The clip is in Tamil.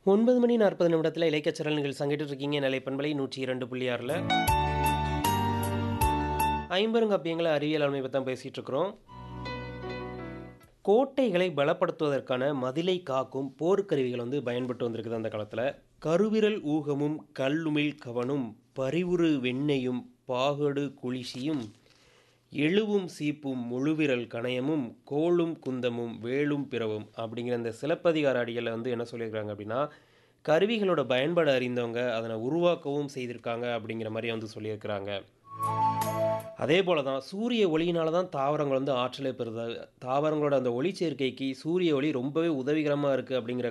9 மணி 40 நிமிடத்துல இலக்கியச்சரல் நிகழ்ச்சி கேட்டுட்டு இருக்கீங்க நிலை பண்பலை 102.6ல. ஐம்பெருங்காப்பியங்கள அறிவியல் ஆளுமை பத்தி தான் பேசிட்டு இருக்கிறோம். கோட்டைகளை பலப்படுத்துவதற்கான மதிலை காக்கும் போர்க்கருவிகள் வந்து பயன்பட்டு வந்திருக்குது அந்த காலத்துல. கருவிரல் ஊகமும் கல்லுமிழ் கவனும் பரிவுறு வெண்ணெயும் பாகடு குழிசியும் எழுவும் சீப்பும் முழுவிரல் கணையமும் கோலும் குந்தமும் வேலும் பிறவும் அப்படிங்கிற இந்த சிலப்பதிகார அடிகள்ல வந்து என்ன சொல்லியிருக்காங்க அப்படின்னா, கருவிகளோட பயன்பாடு அறிந்தவங்க அதனை உருவாக்கவும் செய்திருக்காங்க அப்படிங்கிற மாரி வந்து சொல்லியிருக்கிறாங்க. அதே போல தான் சூரிய ஒளியினால தான் தாவரங்கள் வந்து ஆற்றலை பெறுது. தாவரங்களோட அந்த ஒளிச்சேர்க்கைக்கு சூரிய ஒளி ரொம்பவே உதவிகரமா இருக்கு அப்படிங்கிற